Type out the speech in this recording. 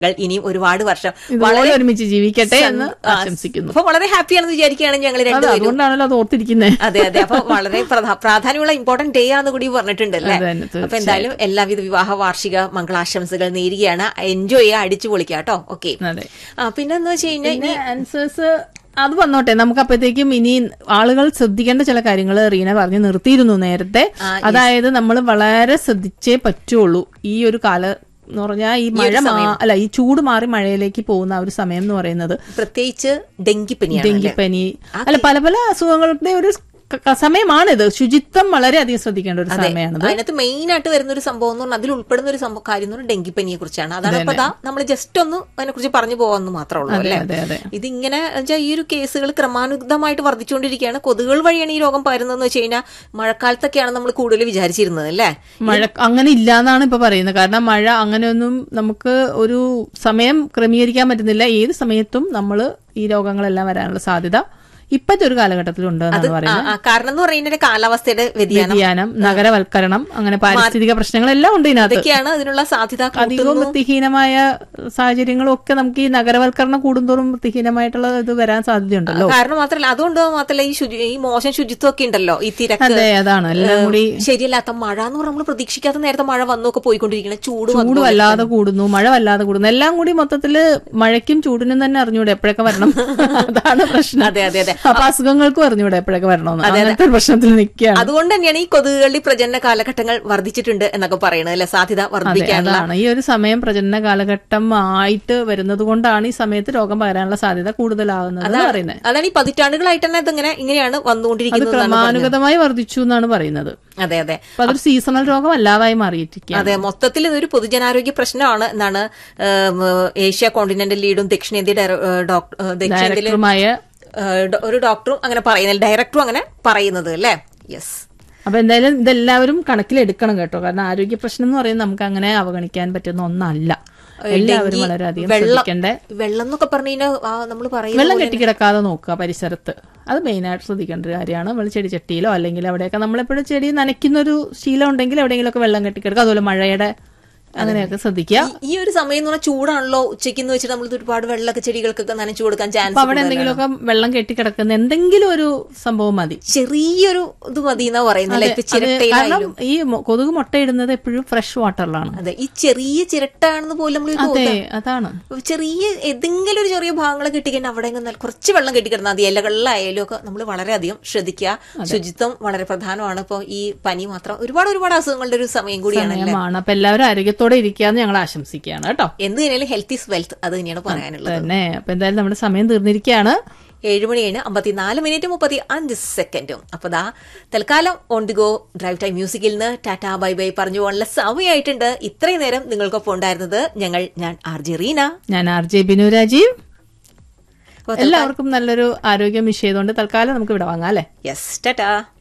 ഇനിയും ഒരുപാട് വർഷം ഇതുപോലെ ഒരുമിച്ച് ജീവിക്കട്ടെ എന്ന് ആ, ആശംസിക്കുന്നു അപ്പൊ വളരെ ഹാപ്പിയാണെന്ന് വിചാരിക്കുകയാണ് ഞങ്ങൾ അതെ രണ്ടുപേരും അതുകൊണ്ടാണല്ലോ അത് ഓർത്തിരിക്കുന്നത് അതെ അതെ അപ്പൊ വളരെ പ്രധാ- പ്രാധാന്യമുള്ള ഇമ്പോർട്ടന്റ് ഡേ ആണെന്ന് കൂടി പറഞ്ഞിട്ടുണ്ടല്ലേ അതെ, തീർച്ചയായും. അപ്പൊ എന്തായാലും എല്ലാവിധ വിവാഹ വാർഷിക മംഗളാശംസകൾ നേരുകയാണ് എൻജോയ് ചെയ്യുക അടിച്ചു പൊളിക്കുക കേട്ടോ ഓക്കെ അതെ പിന്നെ എന്ന് വെച്ച് കഴിഞ്ഞാൽ പിന്നെ ആൻസേഴ്സ് അത് വന്നോട്ടെ നമുക്ക് അപ്പോഴത്തേക്കും ഇനി ആളുകൾ ശ്രദ്ധിക്കേണ്ട ചില കാര്യങ്ങൾ റീന പറഞ്ഞു നിർത്തിയിരുന്നു നേരത്തെ അതായത് നമ്മൾ വളരെ ശ്രദ്ധിച്ചേ പറ്റുള്ളൂ ഈ ഒരു കാല എന്ന് പറഞ്ഞാൽ ഈ മഴ മാ- അല്ല ഈ ചൂട് മാറി മഴയിലേക്ക് പോകുന്ന ആ ഒരു സമയം എന്ന് പറയുന്നത് പ്രത്യേകിച്ച് ഡെങ്കിപ്പനിയാണ് അല്ലേ? ഡെങ്കിപ്പനി അല്ല പല പല അസുഖങ്ങളുടെ ഒരു ക- ക- സമയമാണിത് ശുചിത്വം വളരെയധികം ശ്രദ്ധിക്കേണ്ട ഒരു സമയമാണിത് അതിനകത്ത് മെയിൻ ആയിട്ട് വരുന്ന ഒരു സംഭവം എന്ന് പറഞ്ഞാൽ അതിൽ ഉൾപ്പെടുന്ന ഒരു സംഭവം കാര്യം എന്ന് പറഞ്ഞാൽ ഡെങ്കിപ്പനിയെ കുറിച്ചാണ് അതാണ് ഇപ്പൊ ദാ നമ്മൾ ജസ്റ്റ് ഒന്ന് അതിനെ കുറിച്ച് പറഞ്ഞു പോകാന്ന് മാത്രമേ ഉള്ളൂ അല്ലേ അതെ അതെ ഇതിങ്ങനെ വെച്ചാൽ ഈ ഒരു കേസുകൾ ക്രമാനുഗതമായിട്ട് വർദ്ധിച്ചുകൊണ്ടിരിക്കുകയാണ് കൊതുകുകൾ വഴിയാണ് ഈ രോഗം പകരുന്നതെന്ന് വെച്ച് കഴിഞ്ഞാൽ മഴക്കാലത്തൊക്കെയാണ് നമ്മൾ കൂടുതൽ വിചാരിച്ചിരുന്നത് അല്ലേ മഴ അങ്ങനെ ഇല്ലാന്നാണ് ഇപ്പൊ പറയുന്നത് കാരണം മഴ അങ്ങനെയൊന്നും നമുക്ക് ഒരു സമയം ക്രമീകരിക്കാൻ പറ്റുന്നില്ല ഏത് സമയത്തും നമ്മൾ ഈ രോഗങ്ങളെല്ലാം വരാനുള്ള സാധ്യത ഇപ്പോഴത്തെ ഒരു കാലഘട്ടത്തിൽ ഉണ്ട് എന്നാണ് ആ, പറയുന്നത് ആ, കാരണം എന്ന് പറയുന്നത് കാലാവസ്ഥയുടെ വ്യതിയാനം വ്യതിയാനം നഗരവൽക്കരണം അങ്ങനെ പാരിസ്ഥിതിക പ്രശ്നങ്ങളെല്ലാം ഉണ്ട് ഇതിനകത്ത് ഇതൊക്കെയാണ് അതിനുള്ള സാധ്യത അധികവും വൃത്തിഹീനമായ സാഹചര്യങ്ങളും ഒക്കെ നമുക്ക് ഈ നഗരവൽക്കരണം കൂടുന്തോറും വൃത്തിഹീനമായിട്ടുള്ള ഇത് വരാൻ സാധ്യതയുണ്ടല്ലോ കാരണം മാത്രമല്ല അതുകൊണ്ട് മാത്രമല്ല ഈ ശുചി ഈ മോശം ശുചിത്വം ഒക്കെ ഉണ്ടല്ലോ ഈ തിരക്ക് അതെ അതാണ് എല്ലാം കൂടി ശരിയല്ലാത്ത മഴ എന്ന് പറഞ്ഞാൽ നമ്മൾ പ്രതീക്ഷിക്കാത്ത നേരത്തെ മഴ വന്നൊക്കെ പോയിക്കൊണ്ടിരിക്കണം ചൂട് ചൂട് വല്ലാതെ കൂടുന്നു മഴ വല്ലാതെ കൂടുന്നു എല്ലാം കൂടി മൊത്തത്തില് മഴയ്ക്കും ചൂടിനും തന്നെ അറിഞ്ഞൂടെ എപ്പോഴൊക്കെ വരണം അതാണ് പ്രശ്നം അതെ അതെ അതെ അപ്പൊ അസുഖങ്ങൾക്കും അറിഞ്ഞൂടെ എപ്പോഴൊക്കെ വരണമെന്ന് അങ്ങനത്തെ ഒരു പ്രശ്നത്തിൽ നിൽക്കുകയാണ് അതുകൊണ്ട് തന്നെയാണ് ഈ കൊതുകുകളുടെ പ്രജനന കാലഘട്ടങ്ങൾ വർദ്ധിച്ചിട്ടുണ്ട് എന്നൊക്കെ പറയുന്നത് അല്ലെ സാധ്യത അതെ വർദ്ധിക്കാനുള്ള അതാണ് ഈ ഒരു സമയം പ്രജനന കാലഘട്ടം ആയിട്ട് വരുന്നത് കൊണ്ടാണ് ഈ സമയത്ത് രോഗം പകരാനുള്ള സാധ്യത കൂടുതലാകുന്നത് എന്ന് പറയുന്നത് അതാണ് ഈ പതിറ്റാണ്ടുകളായിട്ട് തന്നെ ഇതിങ്ങനെ ഇങ്ങനെയാണ് അത് വന്നുകൊണ്ടിരിക്കുന്നത് എന്നാണ് പറഞ്ഞത്. ക്രമാനുഗതമായി വർദ്ധിച്ചു എന്നാണ് പറയുന്നത് അതെ അതെ അപ്പൊ അതൊരു സീസണൽ രോഗം അല്ലാതായി മാറിയിരിക്കുക അതെ മൊത്തത്തിൽ ഇതൊരു പൊതുജനാരോഗ്യ പ്രശ്നമാണ് എന്നാണ് ഏം, ഏഷ്യ കോണ്ടിനെന്റൽ ലീഡും ദക്ഷിണേന്ത്യ ഡയറ- ഏ, ഡോക്ടർ ഏ, ദക്ഷിണേന്ത്യയിലെ ഡയറക്ടറുമായ ഏ, ഡോ- ഒരു ഡോക്ടറും അങ്ങനെ പറയുന്നില്ല ഡയറക്ടറും അങ്ങനെ പറയുന്നത് അല്ലേ യെസ് അപ്പൊ എന്തായാലും ഇതെല്ലാവരും കണക്കിലെടുക്കണം കേട്ടോ കാരണം ആരോഗ്യ പ്രശ്നം എന്ന് പറയുന്നത് നമുക്ക് അങ്ങനെ അവഗണിക്കാൻ പറ്റുന്ന ഒന്നല്ല എല്ലാവരും ഡെങ്കി, വളരെയധികം വെള്ളം ശ്രദ്ധിക്കേണ്ട വെള്ളം എന്നൊക്കെ പറഞ്ഞു കഴിഞ്ഞാൽ നമ്മൾ പറയുന്നത് വെള്ളം കെട്ടിക്കിടക്കാതെ നോക്കുക പരിസരത്ത് അത് മെയിനായിട്ട് ശ്രദ്ധിക്കേണ്ട ഒരു കാര്യമാണ് നമ്മൾ ചെടി ചട്ടിയിലോ അല്ലെങ്കിൽ അവിടെയൊക്കെ നമ്മളെപ്പോഴും ചെടി നനയ്ക്കുന്ന ഒരു ശീലം ഉണ്ടെങ്കിൽ എവിടെയെങ്കിലുമൊക്കെ വെള്ളം കെട്ടിക്കിടക്കുക അതുപോലെ മഴയുടെ അങ്ങനെയൊക്കെ ശ്രദ്ധിക്കുക ഈ- ഈ ഒരു സമയം എന്ന് പറഞ്ഞാൽ ചൂടാണല്ലോ ഉച്ചയ്ക്ക് എന്ന് വെച്ചിട്ട് നമ്മൾ ഒരുപാട് വെള്ളമൊക്കെ ചെടികൾക്കൊക്കെ നനച്ചു കൊടുക്കാൻ അപ്പൊ ചാൻസ് അവിടെ എന്തെങ്കിലുമൊക്കെ വെള്ളം കെട്ടിക്കിടക്കുന്ന എന്തെങ്കിലും ഒരു സംഭവം മതി ചെറിയൊരു ഇത് മതി എന്നാ പറയുന്നില്ല ഇപ്പൊ അത് ചിരട്ടയിലായാലും കാരണം ഈ മൊ- കൊതുക് മുട്ടയിടുന്നത് എപ്പോഴും ഫ്രഷ് വാട്ടറിലാണ് അതെ ഈ ചെറിയ ചിരട്ടാണെന്ന് പോലും നമ്മൾ അതെ അതാണ് ചെറിയ ഏതെങ്കിലും ഒരു ചെറിയ ഭാഗങ്ങൾ കെട്ടിക്കഴിഞ്ഞാൽ അവിടെ അങ്ങ് നല്ല- കുറച്ച് വെള്ളം കെട്ടിക്കിടന്നാൽ മതി ഇലകളിലായാലും ഒക്കെ നമ്മൾ വളരെയധികം ശ്രദ്ധിക്കുക ശുചിത്വം വളരെ പ്രധാനമാണ് ഇപ്പോൾ ഈ പനി മാത്രം ഒരുപാട് ഒരുപാട് അസുഖങ്ങളുടെ ഒരു സമയം കൂടിയാണ് സമയമാണ് അപ്പൊ എല്ലാവരും ആരോഗ്യത്തോടെ ഇരിക്കാന്ന് ഞങ്ങൾ ആശംസിക്കുകയാണ് കേട്ടോ എന്ത് കഴിഞ്ഞാലും ഹെൽത്ത് ഈസ് വെൽത്ത് അത് തന്നെയാണ് പറയാനുള്ളത് തന്നെ അപ്പൊ എന്തായാലും നമ്മുടെ സമയം തീർന്നിരിക്കുകയാണ് ഏഴ് മണി കഴിഞ്ഞ് അമ്പത്തിനാല് മിനിറ്റ് മുപ്പത്തി അഞ്ച് സെക്കൻഡും അപ്പൊ ദാ തൽക്കാലം on the go drive time മ്യൂസിക്കിൽ നിന്ന് ടാറ്റ ബൈ ബൈ പറഞ്ഞു പോകാനുള്ള സമയമായിട്ടുണ്ട് ഇത്രയും നേരം നിങ്ങൾക്കൊപ്പം ഉണ്ടായിരുന്നത് ഞങ്ങൾ ഞാൻ ആർ ജെ റീന ഞാൻ ആർ ജെ ബിനു രാജീവ് അപ്പൊ എല്ലാവർക്കും നല്ലൊരു ആരോഗ്യം വിഷയതുകൊണ്ട് തൽക്കാലം നമുക്ക് ഇവിടെ വാങ്ങാം അല്ലേ യെസ് ടാറ്റ